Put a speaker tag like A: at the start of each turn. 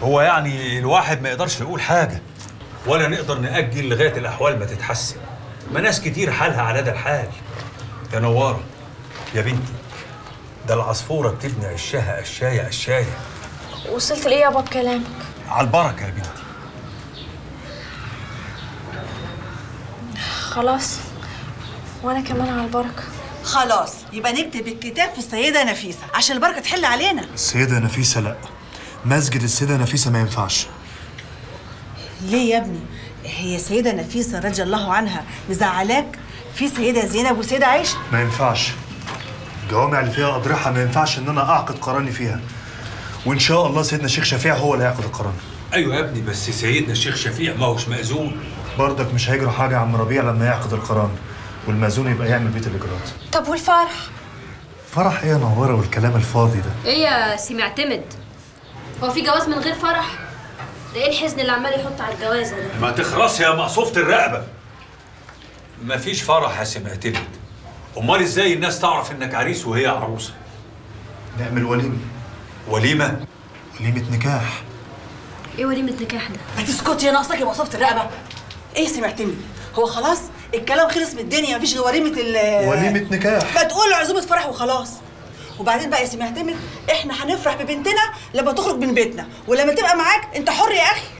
A: هو يعني الواحد ما يقدرش يقول حاجة ولا نقدر نأجل لغاية الأحوال ما تتحسن ما ناس كتير حالها على ده الحال يا نوارة يا بنتي ده العصفورة بتبني عشها قشاية قشاية
B: وصلت ليه يابا بكلامك
A: على البركة يا بنتي
B: خلاص وانا كمان على البركه
C: خلاص يبقى نكتب الكتاب في السيده نفيسه عشان البركه تحل علينا
D: السيدة نفيسة لا مسجد السيدة نفيسة ما ينفعش
C: ليه يا ابني هي السيده نفيسه رضي الله عنها مزعلاك في سيده زينب وسيده عائشه
D: ما ينفعش الجوامع اللي فيها أضرحة ما ينفعش إن أنا أعقد قراني فيها وإن شاء الله سيدنا الشيخ شفيع هو اللي هيعقد القران
A: أيوة يا ابني بس سيدنا الشيخ شفيع ما هوش مأذون
D: برضك مش هيجرى حاجة يا عم ربيع لما يعقد القران والمأذون يبقى يعمل بيت الإجراءات
B: طب والفرح
D: فرح إيه يا نورة والكلام الفاضي ده
E: ايه يا سي معتمد هو في جواز من غير فرح ده ايه الحزن اللي عمال يحط على الجوازه ده
A: ما تخرس يا مقصوفة الرقبة مفيش فرح يا سمعتمد أمال إزاي الناس تعرف إنك عريس وهي عروسة
D: نعمل وليمة
A: وليمة
D: وليمة نكاح
E: ايه وليمه نكاح ده
C: ما تسكتي يا ناقصك يا مصافه الرقبه ايه سمعتني هو خلاص الكلام خلص من الدنيا مفيش غير وليمه ال
D: وليمة نكاح
C: ما تقول عزومه فرح وخلاص وبعدين بقى يا سي معتمد احنا هنفرح ببنتنا لما تخرج من بيتنا ولما تبقى معاك انت حر يا اخي